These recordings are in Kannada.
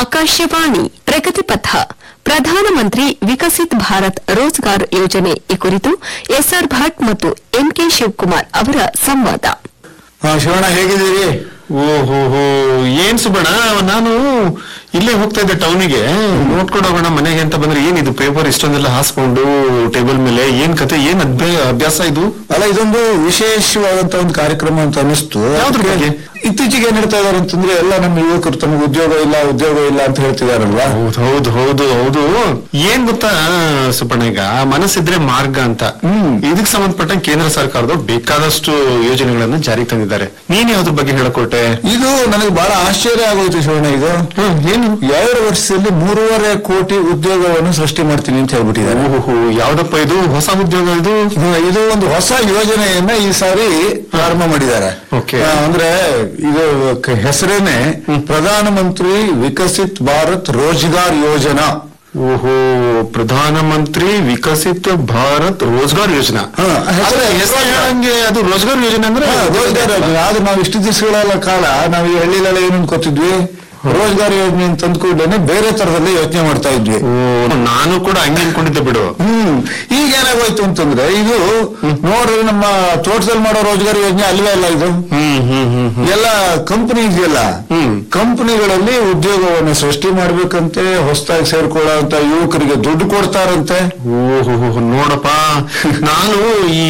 ಆಕಾಶವಾಣಿ ಪ್ರಗತಿ ಪಥ ಪ್ರಧಾನಮಂತ್ರಿ ವಿಕಸಿತ್ ಭಾರತ್ ರೋಜ್ಗಾರ್ ಯೋಜನೆ ಈ ಕುರಿತು ಎಸ್ಆರ್ ಭಟ್ ಮತ್ತು ಎಂಕೆ ಶಿವಕುಮಾರ್ ಅವರ ಸಂವಾದ ಹಾ ಶಿವಣ್ಣ ಹೇಗಿದ್ದೀರಿ ಓಹೋ ಹೋ ಏನ್ ಸುಬ್ಬಣ್ಣ ನಾನು ಇಲ್ಲೇ ಹೋಗ್ತಾ ಇದ್ದೆ ಟೌನಿಗೆ ನೋಡ್ಕೊಂಡು ಹೋಗೋಣ ಮನೆಗೆ ಅಂತ ಬಂದ್ರೆ ಏನಿದು ಪೇಪರ್ ಇಷ್ಟೊಂದೆಲ್ಲ ಹಾಸ್ಕೊಂಡು ಟೇಬಲ್ ಮೇಲೆ ಏನ್ ಕತೆ ಏನ್ ಅಭ್ಯ- ಅಭ್ಯಾಸ ಇದು ಅಲ್ಲ ಇದೊಂದು ವಿಶೇಷವಾದಂತ ಒಂದು ಕಾರ್ಯಕ್ರಮ ಅಂತ ಅನಿಸ್ತು ಯಾವ್ದ್ರ ಬಗ್ಗೆ? ಇತ್ತೀಚೆಗೆ ಏನ್ ಹೇಳ್ತಾ ಇದಾರೆ ಅಂತಂದ್ರೆ ಎಲ್ಲ ನಮ್ಮ ಯುವಕರು ತಮಗೆ ಉದ್ಯೋಗ ಇಲ್ಲ ಉದ್ಯೋಗ ಇಲ್ಲ ಅಂತ ಹೇಳ್ತಿದಾರಲ್ವಾ ಹೌದು ಹೌದು ಹೌದು ಹೌದು ಏನ್ ಗೊತ್ತಾ ಸುಬ್ಬಣ್ಣ ಈಗ ಮನಸ್ಸಿದ್ರೆ ಮಾರ್ಗ ಅಂತ ಹ್ಮ್. ಇದಕ್ಕೆ ಸಂಬಂಧಪಟ್ಟಂಗೆ ಕೇಂದ್ರ ಸರ್ಕಾರದವ್ರು ಬೇಕಾದಷ್ಟು ಯೋಜನೆಗಳನ್ನ ಜಾರಿಗೆ ತಂದಿದ್ದಾರೆ ನೀನ್ ಯಾವ್ದ್ರ ಬಗ್ಗೆ ಹೇಳಕೊಟ್ಟೆ ಇದು ನನಗೆ ಬಹಳ ಆಶ್ಚರ್ಯ ಆಗೋಯ್ತು ಶಿವಣ್ಣ ಇದು ಹ್ಮ್, ಏನು ಎರಡು ವರ್ಷದಲ್ಲಿ ಮೂರುವರೆ ಕೋಟಿ ಉದ್ಯೋಗವನ್ನು ಸೃಷ್ಟಿ ಮಾಡ್ತೀನಿ ಅಂತ ಹೇಳ್ಬಿಟ್ಟಿದ್ದಾರೆ ಓಹೋ ಯಾವ್ದಪ್ಪ ಇದು ಹೊಸ ಉದ್ಯೋಗ ಇದು ಹ್ಮ್, ಇದು ಒಂದು ಹೊಸ ಯೋಜನೆಯನ್ನ ಈ ಸಾರಿ ಪ್ರಾರಂಭ ಮಾಡಿದ್ದಾರೆ Okay. ಆ, ಅಂದ್ರೆ ಇದು ಕ- ಹೆಸರೇನೆ ಪ್ರಧಾನ ಮಂತ್ರಿ ವಿಕಸಿತ್ ಭಾರತ್ ರೋಜ್ಗಾರ್ ಯೋಜನಾ ಓಹೋ ಪ್ರಧಾನ ಮಂತ್ರಿ ವಿಕಸಿತ ಭಾರತ್ ರೋಜ್ಗಾರ್ ಯೋಜನಾ ಹಾ, ಹೆಸರು- ಆದ್ರೆ ಹೆಸರು ಹೇಳಂಗೆ ಅದು ರೋಜ್ಗಾರ್ ಯೋಜನೆ ಅಂದ್ರೆ ಹಾ, ರೋಜ್ಗಾರ್ ಯೋಜನೆ ಆದ್ರೆ ನಾವು ಇಷ್ಟು ದಿವಸಗಳ ಕಾಲ ನಾವು ಈ ಹಳ್ಳಿಲೆಲ್ಲ ಏನು ಅನ್ಕೋತಿದ್ವಿ ರೋಜ್ಗಾರ್ ಯೋಜನೆ ಅಂತ ಅಂದ್ಕೊಂಡೇನೆ ಬೇರೆ ತರದಲ್ಲಿ ಯೋಚನೆ ಮಾಡ್ತಾ ಇದ್ವಿ ಓ, ನಾನು ಕೂಡ ಹಂಗೆ ಅನ್ಕೊಂಡಿದ್ದೆ ಬಿಡು ಹ್ಮ್ ಈಗ ಏನಾಗೋಯ್ತು ಅಂತಂದ್ರೆ ಇದು ನೋಡ್ರಿ ನಮ್ಮ ತೋಟದಲ್ಲಿ ಮಾಡೋ ರೋಜ್ಗಾರ್ ಯೋಜನೆ ಅಲ್ವೇ ಅಲ್ಲ ಇದು ಹ್ಮ್ ಹ್ಮ್ ಹ್ಮ್ ಹ್ಮ್. ಎಲ್ಲ ಕಂಪನಿ ಇದೆಯಲ್ಲ ಹ್ಮ್. ಕಂಪನಿಗಳಲ್ಲಿ ಉದ್ಯೋಗವನ್ನು ಸೃಷ್ಟಿ ಮಾಡ್ಬೇಕಂತೆ ಹೊಸದಾಗಿ ಸೇರ್ಕೊಳ್ಳೋಂತ ಯುವಕರಿಗೆ ದುಡ್ಡು ಕೊಡ್ತಾರಂತೆ ಓಹೋ ನೋಡಪ್ಪ ನಾನು ಈ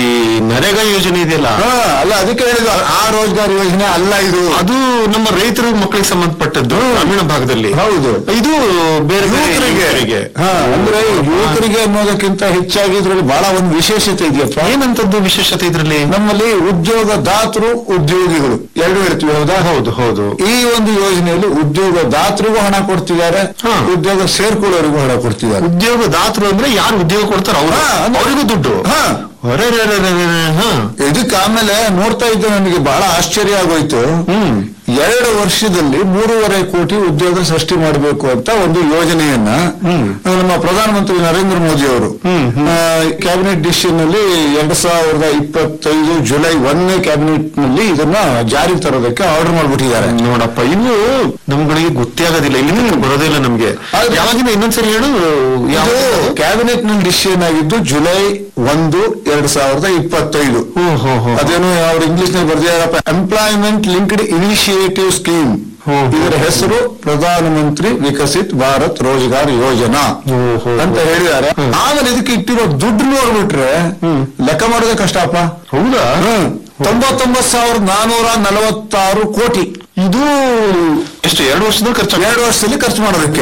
ನರೇಗಾ ಯೋಜನೆ ಇದೆಯಲ್ಲ ಹಾ ಅಲ್ಲ ಅದಕ್ಕೆ ಹೇಳಿದ್ರು ಆ ರೋಜ್ಗಾರ್ ಯೋಜನೆ ಅಲ್ಲ ಇದು ಅದು ನಮ್ಮ ರೈತರ ಮಕ್ಕಳಿಗೆ ಸಂಬಂಧಪಟ್ಟದ್ದು ಗ್ರಾಮೀಣ ಭಾಗದಲ್ಲಿ ಹೌದು ಇದು ಬೇರೆ ಬೇರೆ ಯುವಕರಿಗೆ ಯುವಕರಿಗೆ ಹಾ ಅಂದ್ರೆ ಯುವಕರಿಗೆ ಅನ್ನೋದಕ್ಕಿಂತ ಹೆಚ್ಚಾಗಿ ಇದ್ರಲ್ಲಿ ಬಹಳ ಒಂದು ವಿಶೇಷತೆ ಇದೆಯಪ್ಪ ಏನಂತದ್ದು ವಿಶೇಷತೆ ಇದ್ರಲ್ಲಿ ನಮ್ಮಲ್ಲಿ ಉದ್ಯೋಗದಾತರು ಉದ್ಯೋಗಿಗಳು ಎರಡು ಹೇಳ್ತೀವಿ ಹೌದಾ ಹೌದು ಹೌದು ಈ ಒಂದು ಯೋಜನೆಯಲ್ಲಿ ಉದ್ಯೋಗದಾತರಿಗೂ ಹಣ ಕೊಡ್ತಿದ್ದಾರೆ ಹಾ. ಉದ್ಯೋಗ ಸೇರ್ಕೊಳ್ಳೋರಿಗೂ ಹಣ ಕೊಡ್ತಿದ್ದಾರೆ ಉದ್ಯೋಗದಾತರು ಅಂದ್ರೆ ಯಾರು ಉದ್ಯೋಗ ಕೊಡ್ತಾರ ಅವ್ರು ಹಾ, ಅಂದ್ರೆ- ಅವರಿಗೂ ದುಡ್ಡು ಹಾ. ಅರೆರೆರೆರೆರೆ, ಹಾ ಇದಕ್ಕೆ ಆಮೇಲೆ ನೋಡ್ತಾ ಇದ್ದೆ ನನಗೆ ಬಹಳ ಆಶ್ಚರ್ಯ ಆಗೋಯ್ತು ಹ್ಮ್ ಎರಡು ವರ್ಷದಲ್ಲಿ ಮೂರುವರೆ ಕೋಟಿ ಉದ್ಯೋಗ ಸೃಷ್ಟಿ ಮಾಡಬೇಕು ಅಂತ ಒಂದು ಯೋಜನೆಯನ್ನ ಹ್ಮ್. ನಮ್ಮ ಪ್ರಧಾನಮಂತ್ರಿ ನರೇಂದ್ರ ಮೋದಿ ಅವರು ಹ್ಮ್, ಹ್ಮ್. ಕ್ಯಾಬಿನೆಟ್ ಡಿಸಿಷನ್ ನಲ್ಲಿ ಎರಡ್ ಸಾವಿರದ ಇಪ್ಪತ್ತೈದು ಜುಲೈ ಒಂದನೇ ಕ್ಯಾಬಿನೆಟ್ ನಲ್ಲಿ ಇದನ್ನ ಜಾರಿಗೆ ತರೋದಕ್ಕೆ ಆರ್ಡರ್ ಮಾಡ್ಬಿಟ್ಟಿದ್ದಾರೆ ನೋಡಪ್ಪ ಇನ್ನು ನಮ್ಗಳಿಗೆ ಗೊತ್ತೇ ಆಗೋದಿಲ್ಲ ಇಲ್ಲಿ ತನಕ ಬರೋದೇ ಇಲ್ಲ ನಮ್ಗೆ ಆದ್ರೆ- ಯಾವಾಗಿಂದ ಇನ್ನೊಂದ್ಸರಿ ಹೇಳು ಯಾವ ಇದು ಕ್ಯಾಬಿನೆಟ್ ನಲ್ಲಿ ಡಿಸಿಷನ್ ಆಗಿದ್ದು ಜುಲೈ ಒಂದು ಎರಡ್ ಸಾವಿರದ ಇಪ್ಪತ್ತೈದು ಹ್ಮ್, ಹ್ಮ್, ಹ್ಮ್. ಅದೇನು ಅವ್ರು ಇಂಗ್ಲಿಷ್ ನಲ್ಲಿ ಬರ್ದಿದಾರಪ್ಪ employment linked initiative scheme hmm. ಇದರ ಹೆಸರು ಪ್ರಧಾನಮಂತ್ರಿ ವಿಕಸಿತ್ ಭಾರತ್ ರೋಜ್ಗಾರ್ ಯೋಜನಾ ಹ್ಮ್, ಹ್ಮ್. ಅಂತ ಹೇಳಿದ್ದಾರೆ ಆಮೇಲೆ ಇದಕ್ಕೆ ಇಟ್ಟಿರೋ ದುಡ್ಡು ನೋಡ್ಬಿಟ್ರೆ ಲೆಕ್ಕ ಮಾಡೋದೇ ಕಷ್ಟಪ್ಪ ಹೌದಾ ಹ್ಮ್ ತೊಂಬತ್ತೊಂಬತ್ತು ಸಾವಿರದ ನಾನೂರ ನಲವತ್ತಾರು ಕೋಟಿ ಇದು ಎಷ್ಟು ಎರಡು ವರ್ಷದಲ್ಲಿ ಖರ್ಚು ಎರಡು ವರ್ಷದಲ್ಲಿ ಖರ್ಚು ಮಾಡೋದಕ್ಕೆ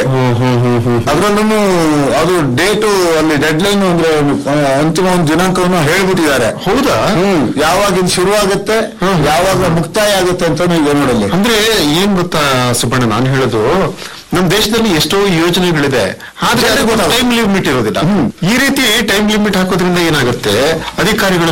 ಅದ್ರಲ್ಲೂ ಅದು ಡೇಟು ಅಲ್ಲಿ ಡೆಡ್ ಲೈನ್ ಅಂದ್ರೆ ಆ, ಅಂತಿಮ ಒಂದು ದಿನಾಂಕವನ್ನು ಹೇಳ್ಬಿಟ್ಟಿದ್ದಾರೆ ಹೌದಾ ಹ್ಮ್ ಯಾವಾಗ ಇದು ಶುರುವಾಗುತ್ತೆ ಯಾವಾಗ ಮುಕ್ತಾಯ ಆಗುತ್ತೆ ಅಂತ ಈಗ ನೋಡಲ್ಲಿ ಅಂದ್ರೆ ಏನ್ ಗೊತ್ತಾ ಸುಬ್ಬಣ್ಣ ನಾನು ಹೇಳೋದು ನಮ್ ದೇಶದಲ್ಲಿ ಎಷ್ಟೋ ಯೋಜನೆಗಳಿದೆ ಆದ್ರೆ ಜನರಿಗೆ ಗೊತ್ತಾಗುತ್ತೆ. ಟೈಮ್ ಲಿಮಿಟ್ ಇರೋದಿಲ್ಲ ಈ ರೀತಿ ಟೈಮ್ ಲಿಮಿಟ್ ಹಾಕೋದ್ರಿಂದ ಏನಾಗುತ್ತೆ ಅಧಿಕಾರಿಗಳು